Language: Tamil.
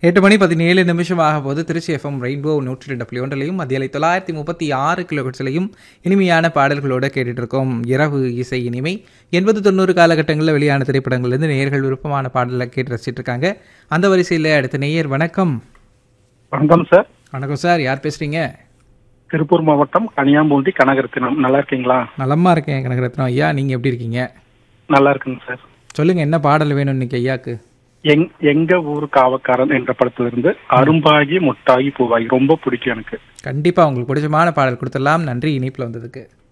எட்டு மணி பதினேழு நிமிஷம் ஆக போது திருச்சி எஃப்எம் ரெயின்போ நூற்றி ரெண்டு புள்ளி ஒன்றிலையும் மத்தியலை தொள்ளாயிரத்தி முப்பத்தி ஆறு கிலோஹெட்ஸ்லையும் இனிமையான பாடல்களோட கேட்டுட்டு இருக்கோம் இரவு இசை இனிமை எண்பது தொண்ணூறு காலகட்டங்களில் வெளியான திரைப்படங்கள்லேருந்து நேயர்கள் விருப்பமான பாடலை கேட்டு ரசிச்சிட்டு இருக்காங்க அந்த வரிசையில் அடுத்த நேயர் வணக்கம் வணக்கம் சார் வணக்கம் சார் யார் பேசுறீங்க திருப்பூர் மாவட்டம் கனியாம்பூண்டி கனகரத்தினம் நல்லா இருக்கீங்களா நலமா இருக்கேன் கனகரத்னம் ஐயா நீங்கள் எப்படி இருக்கீங்க நல்லா இருக்குங்க சார் சொல்லுங்க என்ன பாடல் வேணும் இன்னைக்கு ஐயாக்கு எங் எங்க ஊர் காவக்காரன் என்ற படத்துல இருந்து அரும்பாகி முட்டாகி பூவாகி ரொம்ப பிடிக்கும் எனக்கு கண்டிப்பாக உங்களுக்கு பிடிச்சமான பாடல் கொடுத்துடலாம் நன்றி இனிப்பில் வந்ததுக்கு